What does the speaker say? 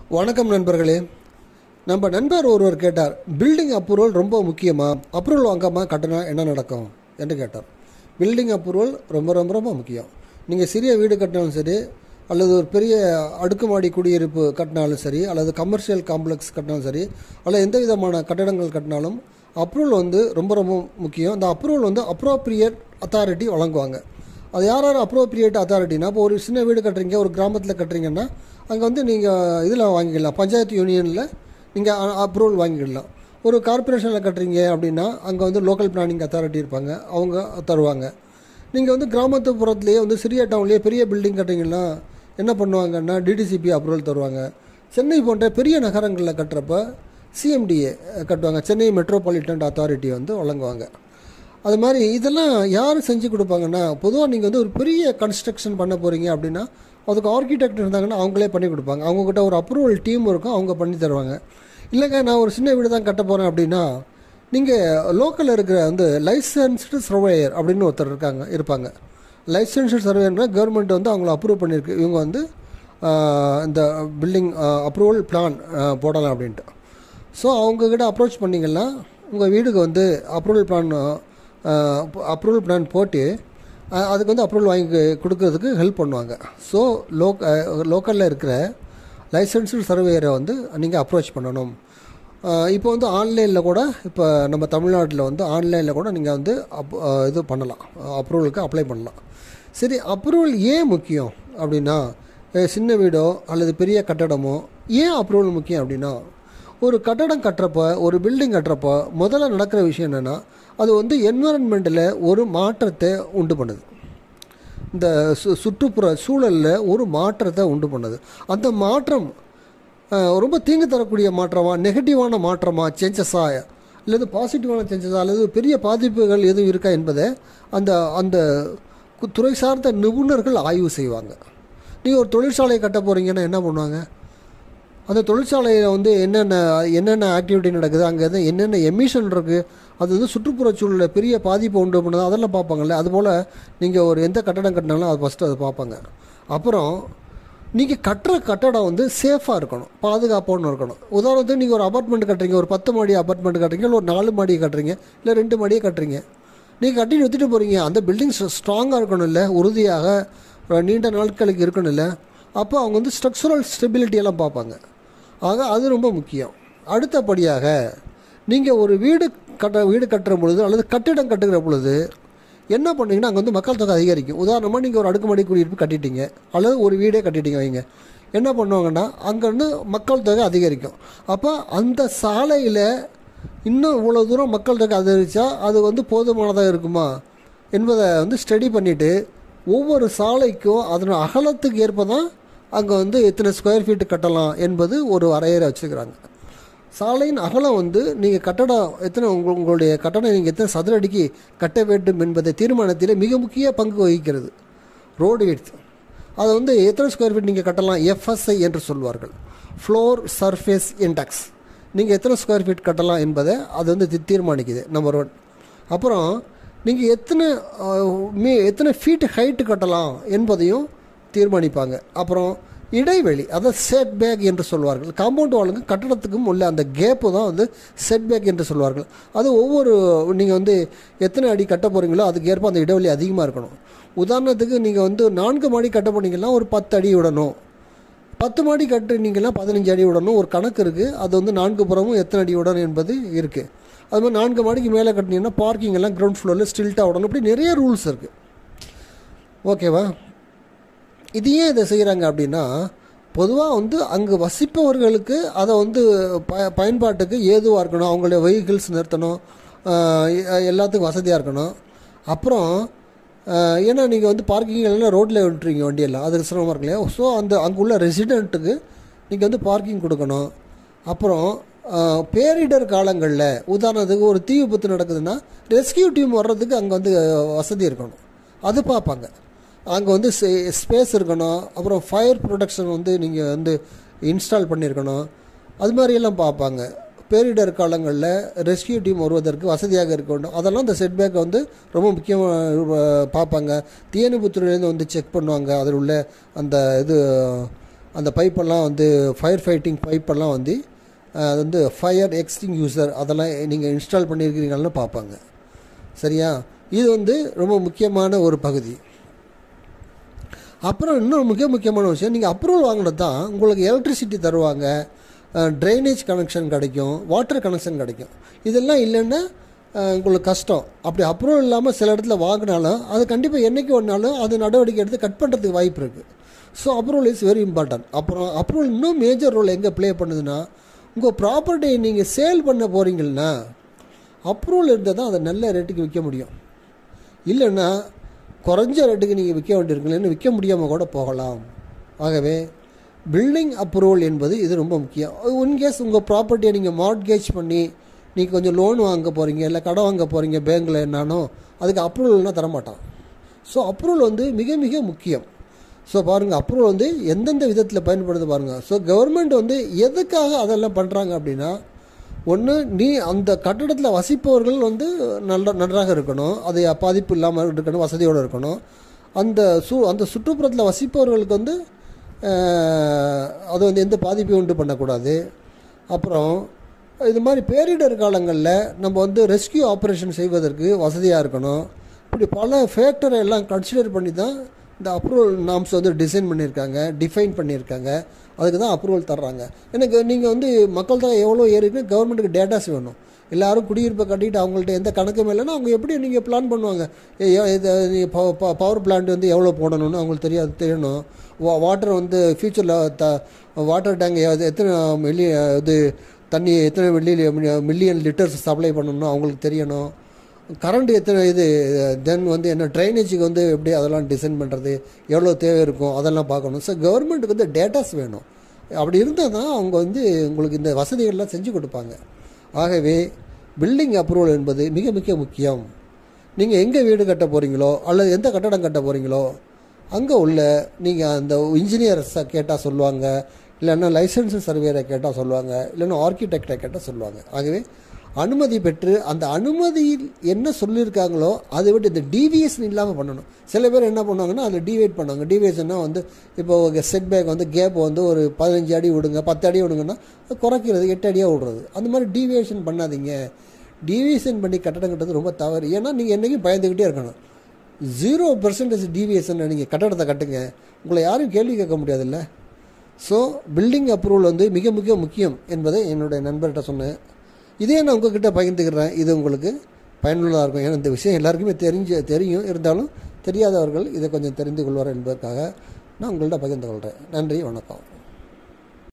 வணக்கம் நண்பர்களே நம்ம நண்பர் ஒருவர் கேட்டார் பில்டிங் அப்ரூவல் ரொம்ப முக்கியமா அப்ரூவல் வாங்காமல் கட்டினா என்ன நடக்கும் என்று கேட்டார் பில்டிங் அப்ரூவல் ரொம்ப ரொம்ப ரொம்ப முக்கியம் நீங்கள் சிறிய வீடு கட்டினாலும் சரி அல்லது ஒரு பெரிய அடுக்குமாடி குடியிருப்பு கட்டினாலும் சரி அல்லது கமர்ஷியல் காம்ப்ளெக்ஸ் கட்டினாலும் சரி அல்லது எந்த விதமான கட்டடங்கள் கட்டினாலும் அப்ரூவல் வந்து ரொம்ப ரொம்ப முக்கியம் இந்த அப்ரூவல் வந்து அப்ரோப்ரியேட் அத்தாரிட்டி வழங்குவாங்க அது யார் யார் அப்ரோப்ரியேட் அத்தாரிட்டினா இப்போ ஒரு சின்ன வீடு கட்டுறீங்க ஒரு கிராமத்தில் கட்டுறீங்கன்னா அங்கே வந்து நீங்கள் இதில் வாங்கிக்கலாம் பஞ்சாயத்து யூனியனில் நீங்கள் அப்ரூவல் வாங்கிக்கலாம் ஒரு கார்ப்பரேஷனில் கட்டுறீங்க அப்படின்னா அங்கே வந்து லோக்கல் பிளானிங் அத்தாரிட்டி இருப்பாங்க அவங்க தருவாங்க நீங்கள் வந்து கிராமத்துப்புறத்துலேயே வந்து சிறிய டவுன்லேயே பெரிய பில்டிங் கட்டுறீங்கன்னா என்ன பண்ணுவாங்கன்னா டிடிசிபி அப்ரூவல் தருவாங்க சென்னை போன்ற பெரிய நகரங்களில் கட்டுறப்ப சிஎம்டிஏ கட்டுவாங்க சென்னை மெட்ரோபாலிட்டன் அத்தாரிட்டி வந்து வழங்குவாங்க அது மாதிரி இதெல்லாம் யார் செஞ்சு கொடுப்பாங்கன்னா பொதுவாக நீங்கள் வந்து ஒரு பெரிய கன்ஸ்ட்ரக்ஷன் பண்ண போகிறீங்க அப்படின்னா அதுக்கு ஆர்கிடெக்ட் இருந்தாங்கன்னா அவங்களே பண்ணி கொடுப்பாங்க அவங்கக்கிட்ட ஒரு அப்ரூவல் டீம் இருக்கும் அவங்க பண்ணி தருவாங்க இல்லைங்க நான் ஒரு சின்ன வீடு தான் கட்ட போகிறேன் அப்படின்னா நீங்கள் லோக்கலில் இருக்கிற வந்து லைசன்ஸ்டு சர்வேயர் அப்படின்னு ஒருத்தர் இருக்காங்க இருப்பாங்க லைசன்ஸ்டு சர்வேயர்னா கவர்மெண்ட் வந்து அவங்கள அப்ரூவ் பண்ணியிருக்கு இவங்க வந்து ஆஹ், இந்த பில்டிங் அப்ரூவல் பிளான் போடலாம் அப்படின்ட்டு ஸோ அவங்கக்கிட்ட அப்ரோச் பண்ணிங்கன்னா உங்கள் வீடுக்கு வந்து அப்ரூவல் பிளான் அப்ரூவல் பிளான் போட்டு அஹ், அதுக்கு வந்து அப்ரூவல் வாங்கி கொடுக்கறதுக்கு ஹெல்ப் பண்ணுவாங்க ஸோ லோக் லோக்கலில் இருக்கிற லைசன்ஸ்டு சர்வேயரை வந்து நீங்கள் அப்ரோச் பண்ணணும் அஹ், இப்போ வந்து ஆன்லைனில் கூட இப்போ நம்ம தமிழ்நாட்டில் வந்து ஆன்லைனில் கூட நீங்கள் வந்து அப் அஹ், இது பண்ணலாம் அப்ரூவலுக்கு அப்ளை பண்ணலாம் சரி அப்ரூவல் ஏன் முக்கியம் அப்படின்னா அஹ், சின்ன வீடோ அல்லது பெரிய கட்டடமோ ஏன் அப்ரூவல் முக்கியம் அப்படின்னா ஒரு கட்டடம் கட்டுறப்ப ஒரு பில்டிங் கட்டுறப்ப முதல்ல நடக்கிற விஷயம் என்னென்னா அது வந்து என்வரன்மெண்ட்டில் ஒரு மாற்றத்தை உண்டு பண்ணுது இந்த சு சுற்றுப்புற சூழலில் ஒரு மாற்றத்தை உண்டு பண்ணுது அந்த மாற்றம் அஹ், ரொம்ப தீங்கு தரக்கூடிய மாற்றமா நெகட்டிவான மாற்றமா சேஞ்சஸா அல்லது பாசிட்டிவான சேஞ்சஸா அல்லது பெரிய பாதிப்புகள் எதுவும் இருக்கா என்பதை அந்த அந்த கு- துறை சார்ந்த நிபுணர்கள் ஆய்வு செய்வாங்க நீங்கள் ஒரு தொழிற்சாலை கட்ட போகிறீங்கன்னா என்ன பண்ணுவாங்க அந்த தொழிற்சாலையில் வந்து என்னென்ன என்னென்ன ஆக்டிவிட்டி நடக்குது அங்கே எது என்னென்ன எமிஷன் இருக்குது அது வந்து சுற்றுப்புறச் சூழலில் பெரிய பாதிப்பை உண்டு பண்ணுது அதெல்லாம் பார்ப்பாங்கல்ல அதுபோல் நீங்கள் ஒரு எந்த கட்டடம் கட்டினாலும் அது ஃபஸ்ட்டு அதை பார்ப்பாங்க அப்புறம் நீங்கள் கட்டுற கட்டடம் வந்து சேஃபாக இருக்கணும் பாதுகாப்பாகவும் இருக்கணும் உதாரணத்துக்கு நீங்கள் ஒரு அபார்ட்மெண்ட் கட்டுறீங்க ஒரு பத்து மாடி அபார்ட்மெண்ட் கட்டுறீங்க இல்லை ஒரு நாலு மாடி கட்டுறீங்க இல்லை ரெண்டு மாடியே கட்டுறீங்க நீங்கள் கட்டி நிறுத்திட்டு போகிறீங்க அந்த பில்டிங் ஸ்ட்ராங்காக இருக்கணும் இல்லை உறுதியாக அஹ், நீண்ட நாட்களுக்கு இருக்கணும் இல்லை அப்போ அவங்க வந்து ஸ்ட்ரக்சரல் ஸ்டெபிலிட்டி எல்லாம் பார்ப்பாங்க ஆக அது ரொம்ப முக்கியம் அடுத்தபடியாக நீங்கள் ஒரு வீடு கட்ட வீடு கட்டுற பொழுது அல்லது கட்டிடம் கட்டுகிற பொழுது என்ன பண்ணீங்கன்னா அங்கே வந்து மக்கள் தொகை அதிகரிக்கும் உதாரணமாக நீங்கள் ஒரு அடுக்குமாடி குடியிருப்பு கட்டிட்டீங்க அல்லது ஒரு வீடே கட்டிட்டீங்க வைங்க என்ன பண்ணுவாங்கன்னா அங்கே வந்து மக்கள் தொகை அதிகரிக்கும் அப்போ அந்த சாலையில் இன்னும் இவ்வளோ தூரம் மக்கள் தொகை அதிகரித்தா அது வந்து போதுமானதாக இருக்குமா என்பதை வந்து ஸ்டடி பண்ணிவிட்டு ஒவ்வொரு சாலைக்கும் அதன் அகலத்துக்கு ஏற்ப தான் அங்கே வந்து எத்தனை ஸ்கொயர் ஃபீட் கட்டலாம் என்பது ஒரு வரையறை வச்சுருக்கிறாங்க சாலையின் அகலம் வந்து நீங்கள் கட்டடம் எத்தனை உங்க உங்களுடைய கட்டடம் நீங்கள் எத்தனை சதுர அடிக்கு கட்ட வேண்டும் என்பதை தீர்மானத்தில் மிக முக்கிய பங்கு வகிக்கிறது ரோடு விட்த் அதை வந்து எத்தனை ஸ்கொயர் ஃபீட் நீங்கள் கட்டலாம் எஃப்எஸ்ஐ என்று சொல்வார்கள் ஃப்ளோர் சர்ஃபேஸ் இண்டெக்ஸ் நீங்கள் எத்தனை ஸ்கொயர் ஃபீட் கட்டலாம் என்பதை அது வந்து தி- தீர்மானிக்குது நம்பர் ஒன் அப்புறம் நீங்கள் எத்தனை அஹ், மீ எத்தனை ஃபீட் ஹைட்டு கட்டலாம் என்பதையும் தீர்மானிப்பாங்க அப்புறம் இடைவெளி அதாவது செட் பேக் என்று சொல்வார்கள் காம்பவுண்ட் வாலுக்கு கட்டடத்துக்கும் உள்ள அந்த கேப்பு தான் வந்து செட் பேக் என்று சொல்வார்கள் அது ஒவ்வொரு நீங்கள் வந்து எத்தனை அடி கட்ட போகிறீங்களோ அதுக்கு ஏற்ப அந்த இடைவெளி அதிகமாக இருக்கணும் உதாரணத்துக்கு நீங்கள் வந்து நான்கு மாடி கட்ட போனீங்கன்னா ஒரு பத்து அடி விடணும் பத்து மாடி கட்டுனீங்கன்னா பதினஞ்சு அடி விடணும் ஒரு கணக்கு இருக்குது அது வந்து நான்கு புறமும் எத்தனை அடி விடணும் என்பது இருக்குது அது மாதிரி நான்கு மாடிக்கு மேலே கட்டினீங்கன்னா பார்க்கிங் எல்லாம் கிரவுண்ட் ஃப்ளோரில் ஸ்டில்ட்டாக விடணும் இப்படி நிறைய ரூல்ஸ் இருக்குது ஓகேவா இது ஏன் இதை செய்கிறாங்க அப்படின்னா பொதுவாக வந்து அங்கே வசிப்பவர்களுக்கு அதை வந்து ப பயன்பாட்டுக்கு ஏதுவாக இருக்கணும் அவங்களுடைய வெஹிக்கிள்ஸ் நிறுத்தணும் ஆஹ் எ- எல்லாத்துக்கும் வசதியாக இருக்கணும் அப்புறம் ஆஹ் ஏன்னா நீங்கள் வந்து பார்க்கிங் எல்லாம் ரோட்டில் விட்டுறீங்க வண்டியெல்லாம் அது சிரமமாக இருக்கு இல்லையா ஸோ அந்த அங்கே உள்ள ரெசிடெண்ட்டுக்கு நீங்கள் வந்து பார்க்கிங் கொடுக்கணும் அப்புறம் ஆஹ் பேரிடர் காலங்களில் உதாரணத்துக்கு ஒரு தீ விபத்து நடக்குதுன்னா ரெஸ்கியூ டீம் வர்றதுக்கு அங்கே வந்து வசதி இருக்கணும் அது பார்ப்பாங்க அங்கே வந்து ஸ்பேஸ் இருக்கணும் அப்புறம் ஃபயர் ப்ரொடக்ஷன் வந்து நீங்கள் வந்து இன்ஸ்டால் பண்ணியிருக்கணும் அது மாதிரியெல்லாம் பார்ப்பாங்க பேரிடர் காலங்களில் ரெஸ்கியூ டீம் வருவதற்கு வசதியாக இருக்க வேண்டும் அதெல்லாம் இந்த செட்பேக்கை வந்து ரொம்ப முக்கியமாக பார்ப்பாங்க தீயணைப்புத்துறையிலேருந்து வந்து செக் பண்ணுவாங்க அதில் உள்ள அந்த இது அந்த பைப்பெல்லாம் வந்து ஃபயர் ஃபைட்டிங் பைப்பெல்லாம் வந்து அஹ், அது வந்து ஃபயர் எக்ஸ்டிங் யூசர் அதெல்லாம் நீங்கள் இன்ஸ்டால் பண்ணியிருக்கிறீங்களான்னு பார்ப்பாங்க சரியா இது வந்து ரொம்ப முக்கியமான ஒரு பகுதி அப்புறம் இன்னொரு மிக முக்கியமான விஷயம் நீங்கள் அப்ரூவல் வாங்கினது தான் உங்களுக்கு எலக்ட்ரிசிட்டி தருவாங்க ட்ரைனேஜ் கனெக்ஷன் கிடைக்கும் வாட்டர் கனெக்ஷன் கிடைக்கும் இதெல்லாம் இல்லைன்னா அஹ், உங்களுக்கு கஷ்டம் அப்படி அப்ரூவல் இல்லாமல் சில இடத்துல வாங்கினாலும் அது கண்டிப்பாக என்றைக்கு ஒன்றாலும் அது நடவடிக்கை எடுத்து கட் பண்ணுறதுக்கு வாய்ப்பு இருக்குது so approval is very important அப்புறம் அப்ரூவல் இன்னும் மேஜர் ரோல் எங்கே ப்ளே பண்ணுதுன்னா உங்கள் ப்ராப்பர்ட்டியை நீங்கள் சேல் பண்ண போகிறீங்கன்னா அப்ரூவல் இருந்தால் தான் அதை நல்ல ரேட்டுக்கு விற்க முடியும் இல்லைன்னா குறைஞ்ச ரேட்டுக்கு நீங்கள் விற்க வேண்டியிருக்கீங்களேன்னு விற்க முடியாமல் கூட போகலாம் ஆகவே பில்டிங் அப்ரூவல் என்பது இது ரொம்ப முக்கியம் இன்கேஸ் உங்கள் ப்ராப்பர்ட்டியை நீங்கள் மார்ட்கேஜ் பண்ணி நீங்கள் கொஞ்சம் லோன் வாங்க போகிறீங்க இல்லை கடன் வாங்க போகிறீங்க பேங்க்கில் என்னானோ அதுக்கு அப்ரூவல்னா தரமாட்டான் ஸோ அப்ரூவல் வந்து மிக மிக முக்கியம் ஸோ பாருங்கள் அப்ரூவல் வந்து எந்தெந்த விதத்தில் பயன்படுது பாருங்கள் ஸோ கவர்மெண்ட் வந்து எதுக்காக அதெல்லாம் பண்ணுறாங்க அப்படின்னா ஒன்று நீ அந்த கட்டடத்தில் வசிப்பவர்கள் வந்து நல்ல நன்றாக இருக்கணும் அது பாதிப்பு இல்லாமல் இருக்கணும் வசதியோடு இருக்கணும் அந்த சு அந்த சுற்றுப்புறத்தில் வசிப்பவர்களுக்கு வந்து அஹ், அது வந்து எந்த பாதிப்பையும் உண்டு பண்ணக்கூடாது அப்புறம் இது மாதிரி பேரிடர் காலங்களில் நம்ம வந்து ரெஸ்கியூ ஆப்ரேஷன் செய்வதற்கு வசதியாக இருக்கணும் இப்படி பல ஃபேக்டரை எல்லாம் கன்சிடர் பண்ணி தான் இந்த அப்ரூவல் நாம்ஸ் வந்து டிசைன் பண்ணியிருக்காங்க டிஃபைன் பண்ணியிருக்காங்க அதுக்கு தான் அப்ரூவல் தர்றாங்க எனக்கு நீங்கள் வந்து மக்கள் தொகை எவ்வளோ ஏறிக்கு கவர்மெண்ட்டுக்கு டேட்டாஸ் வேணும் எல்லாரும் குடியிருப்பை கட்டிட்டு அவங்கள்ட்ட எந்த கணக்கும் இல்லைன்னா அவங்க எப்படி நீங்கள் பிளான் பண்ணுவாங்க ஏ, ஏ, இது பவர் பிளான்ட் வந்து எவ்வளோ போடணும்னு அவங்களுக்கு தெரியாது தெரியணும் வா வாட்டர் வந்து ஃப்யூச்சரில் த வாட்டர் டேங்க் எத்தனை மில்லி இது தண்ணி எத்தனை மில்லி மில்லியன் லிட்டர்ஸ் சப்ளை பண்ணணும்னு அவங்களுக்கு தெரியணும் கரண்ட் எத்தனை இது தென் வந்து என்ன ட்ரைனேஜுக்கு வந்து எப்படி அதெல்லாம் டிசைன் பண்ணுறது எவ்வளோ தேவை இருக்கும் அதெல்லாம் பார்க்கணும் ஸோ கவர்மெண்ட்டுக்கு வந்து டேட்டாஸ் வேணும் அப்படி இருந்தால் தான் அவங்க வந்து உங்களுக்கு இந்த வசதிகள்லாம் செஞ்சு கொடுப்பாங்க ஆகவே பில்டிங் அப்ரூவல் என்பது மிக மிக முக்கியம் நீங்கள் எங்கே வீடு கட்ட போகிறீங்களோ அல்லது எந்த கட்டடம் கட்ட போகிறீங்களோ அங்கே உள்ள நீங்கள் அந்த இன்ஜினியர்ஸை கேட்டால் சொல்லுவாங்க இல்லைன்னா லைசன்ஸ் சர்வேரை கேட்டால் சொல்லுவாங்க இல்லைன்னா ஆர்கிடெக்டை கேட்டால் சொல்லுவாங்க ஆகவே அனுமதி பெற்று அந்த அனுமதியில் என்ன சொல்லியிருக்காங்களோ அதை விட்டு இந்த டீவியேஷன் இல்லாமல் பண்ணணும் சில பேர் என்ன பண்ணுவாங்கன்னா அதில் டீவேட் பண்ணுவாங்க டீவியேஷன்னா வந்து இப்போ செட் பேக் வந்து கேப் வந்து ஒரு பதினஞ்சு அடி விடுங்க பத்து அடி விடுங்கன்னா அது குறைக்கிறது எட்டு அடியாக விடுறது அந்த மாதிரி டீவியேஷன் பண்ணாதீங்க டீவியேஷன் பண்ணி கட்டடம் கட்டுறது ரொம்ப தவறு ஏன்னா நீங்கள் என்றைக்கும் பயந்துக்கிட்டே இருக்கணும் ஜீரோ பர்சன்டேஜ் டீவியேஷன் நீங்கள் கட்டடத்தை கட்டுங்க உங்களை யாரும் கேள்வி கேட்க முடியாதுல்ல ஸோ பில்டிங் அப்ரூவல் வந்து மிக மிக முக்கியம் என்பதை என்னுடைய நண்பர்கிட்ட சொன்னேன் இதே நான் உங்ககிட்ட பகிர்ந்துக்கிறேன் இது உங்களுக்கு பயனுள்ளதாக இருக்கும் ஏன்னா இந்த விஷயம் எல்லாருக்குமே தெரிஞ்ச தெரியும் இருந்தாலும் தெரியாதவர்கள் இதை கொஞ்சம் தெரிந்து கொள்வார் என்பதற்காக நான் உங்கள்கிட்ட பகிர்ந்து கொள்கிறேன் நன்றி வணக்கம்